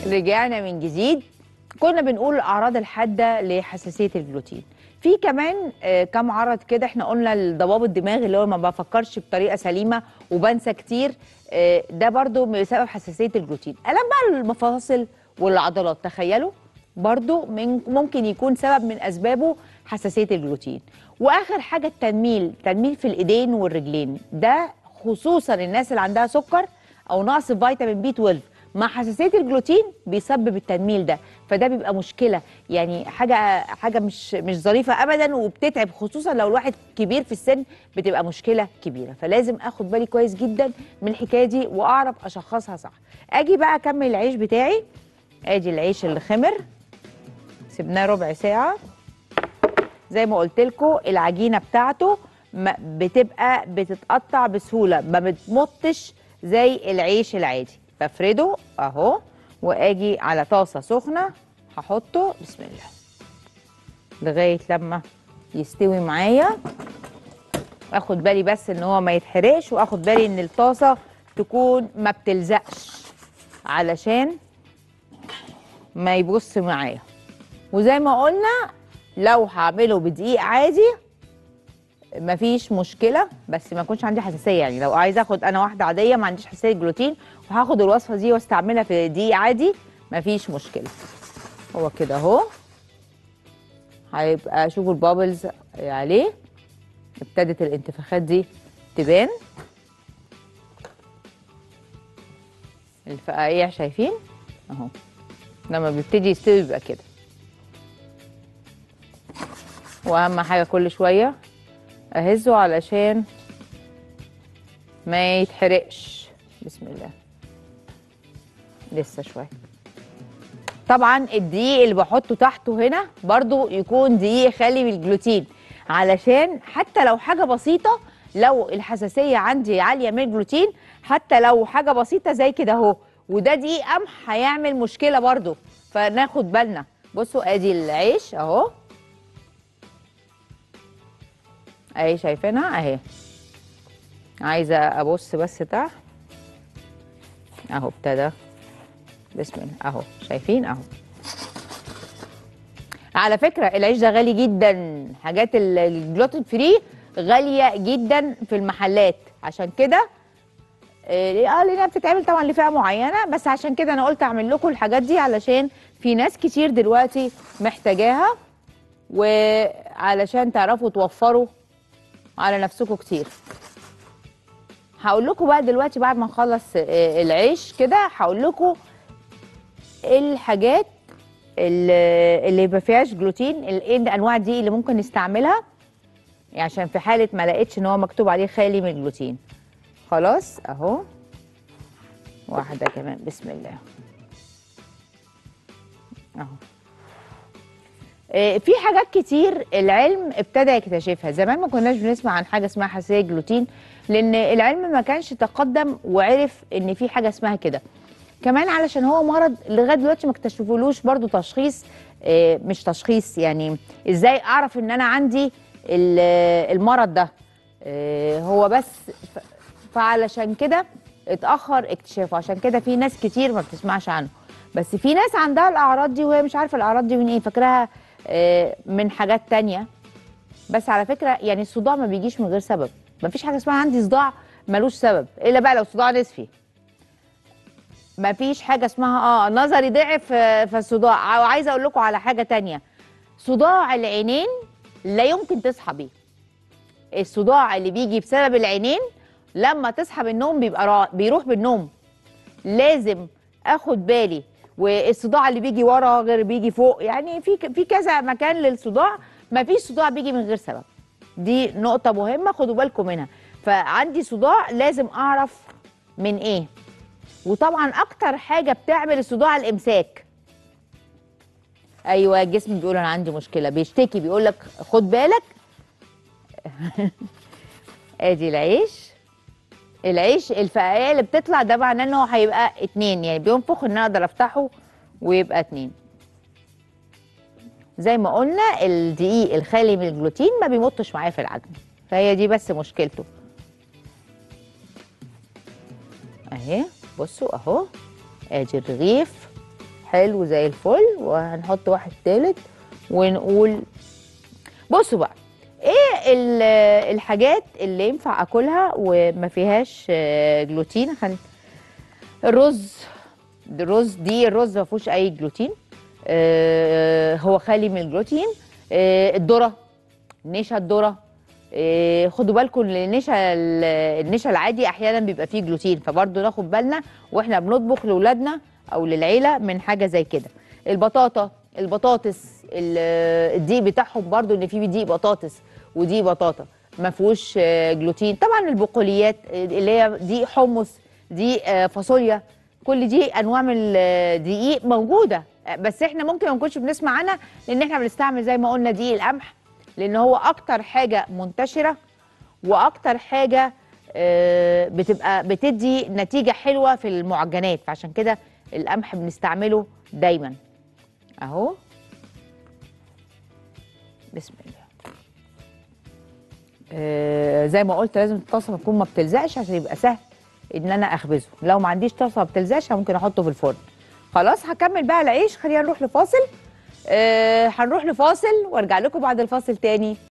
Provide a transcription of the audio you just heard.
رجعنا من جديد كنا بنقول الاعراض الحاده لحساسيه الجلوتين في كمان آه، كم عرض كده احنا قلنا الضباب الدماغ اللي هو ما بفكرش بطريقه سليمه وبنسى كتير آه، ده برضو بسبب حساسيه الجلوتين الم بقى المفاصل والعضلات تخيلوا برضو من ممكن يكون سبب من اسبابه حساسيه الجلوتين واخر حاجه التنميل تنميل في الايدين والرجلين ده خصوصا الناس اللي عندها سكر او نقص فيتامين بي 12 مع حساسيه الجلوتين بيسبب التنميل ده فده بيبقى مشكله يعني حاجه حاجه مش مش ظريفه ابدا وبتتعب خصوصا لو الواحد كبير في السن بتبقى مشكله كبيره فلازم اخد بالي كويس جدا من الحكايه دي واعرف اشخصها صح اجي بقى اكمل العيش بتاعي ادي العيش اللي خمر سيبناه ربع ساعه زي ما قلت لكم العجينه بتاعته ما- بتبقى بتتقطع بسهوله ما بتمطش زي العيش العادي بفرده اهو واجي على طاسه سخنه هحطه بسم الله لغايه لما يستوي معايا اخد بالي بس ان هو ما يتحرقش واخد بالي ان الطاسه تكون ما بتلزقش علشان ما يبص معايا وزي ما قلنا لو هعمله بدقيق عادي مفيش مشكله بس ما يكونش عندي حساسيه يعني لو عايزه اخد انا واحده عاديه ما عنديش حساسيه جلوتين وهاخد الوصفه دي واستعملها في دقيق عادي مفيش مشكله هو كده اهو هيبقى شوفوا البابلز عليه ابتدت الانتفاخات دي تبان الفقاقيع شايفين اهو لما بيبتدي يستوي بيبقى كده واهم حاجه كل شويه اهزه علشان ما يتحرقش بسم الله لسه شويه طبعا الدقيق اللي بحطه تحته هنا برضو يكون دقيق خالي من الجلوتين علشان حتى لو حاجه بسيطه لو الحساسيه عندي عاليه من الجلوتين حتى لو حاجه بسيطه زي كده اهو وده دقيق قمح هيعمل مشكله برضو فناخد بالنا بصوا ادي العيش اهو اهي شايفينها اهي عايزه ابص بس تحت اهو ابتدى بسم الله اهو شايفين اهو على فكره العيش ده غالي جدا حاجات ال- الجلوتين فري غاليه جدا في المحلات عشان كده اه آه، لانها بتتعمل طبعا لفئه معينه بس عشان كده انا قلت اعمل لكم الحاجات دي علشان في ناس كتير دلوقتي محتاجاها وعلشان تعرفوا توفروا على نفسكم كتير هقول لكم بقى دلوقتي بعد ما نخلص آه، العيش كده هقول لكم الحاجات اللي اللي ما فيهاش جلوتين ال- ايه الانواع دي اللي ممكن نستعملها يعني عشان في حاله ما لقيتش ان هو مكتوب عليه خالي من الجلوتين خلاص اهو واحده كمان بسم الله اهو آه، في حاجات كتير العلم ابتدى يكتشفها زمان ما كناش بنسمع عن حاجه اسمها حساسيه جلوتين لان العلم ما كانش تقدم وعرف ان في حاجه اسمها كده كمان علشان هو مرض لغايه دلوقتي ما اكتشفولوش برضو تشخيص آه، مش تشخيص يعني ازاي اعرف ان انا عندي ال- المرض ده آه، هو بس ف- فعلشان كده اتاخر اكتشافه عشان كده في ناس كتير ما بتسمعش عنه بس في ناس عندها الاعراض دي وهي مش عارفه الاعراض دي من ايه فاكراها آه، من حاجات تانية بس على فكره يعني الصداع ما بيجيش من غير سبب ما فيش حاجه اسمها عندي صداع ملوش سبب الا بقى لو صداع نصفي ما فيش حاجه اسمها اه نظري ضعف آه، فالصداع وعايزه اقول لكم على حاجه تانية صداع العينين لا يمكن تصحى بيه الصداع اللي بيجي بسبب العينين لما تصحى من النوم بيبقى را... بيروح بالنوم لازم اخد بالي والصداع اللي بيجي ورا غير بيجي فوق يعني في ك- في كذا مكان للصداع ما فيش صداع بيجي من غير سبب دي نقطة مهمة خدوا بالكم منها فعندي صداع لازم أعرف من إيه وطبعا أكتر حاجة بتعمل الصداع الإمساك أيوة الجسم بيقول أنا عندي مشكلة بيشتكي بيقول لك خد بالك ادي العيش العيش الفقايه اللي بتطلع ده معناه ان هو هيبقى اتنين يعني بينفخ ان انا اقدر افتحه ويبقى اتنين زي ما قلنا الدقيق الخالي من الجلوتين ما بيمطش معايا في العجن فهي دي بس مشكلته اهي بصوا اهو ادي الرغيف حلو زي الفل وهنحط واحد تالت ونقول بصوا بقى ايه ال- الحاجات اللي ينفع اكلها وما فيهاش آه، جلوتين خل... الرز الرز دي الرز ما فيهوش اي جلوتين آه، هو خالي من الجلوتين آه، الذره نشا الذره آه، خدوا بالكم ان النشا ال- النشا العادي احيانا بيبقى فيه جلوتين فبرضه ناخد بالنا واحنا بنطبخ لاولادنا او للعيله من حاجه زي كده البطاطا البطاطس ال- الدقيق بتاعهم برضه ان في دقيق بطاطس ودقيق بطاطا ما فيهوش آه، جلوتين طبعا البقوليات آه، اللي هي دقيق حمص دقيق آه، فاصوليا كل دي انواع من الدقيق موجوده آه، بس احنا ممكن ما نكونش بنسمع عنها لان احنا بنستعمل زي ما قلنا دقيق القمح لان هو اكتر حاجه منتشره واكتر حاجه آه، بتبقى بتدي نتيجه حلوه في المعجنات فعشان كده القمح بنستعمله دايما اهو بسم الله آه، زي ما قلت لازم الطاسه تكون ما بتلزقش عشان يبقى سهل ان انا اخبزه لو ما عنديش طاسه ما بتلزقش ممكن احطه في الفرن خلاص هكمل بقى العيش خلينا نروح لفاصل آه، هنروح لفاصل وارجع لكم بعد الفاصل تاني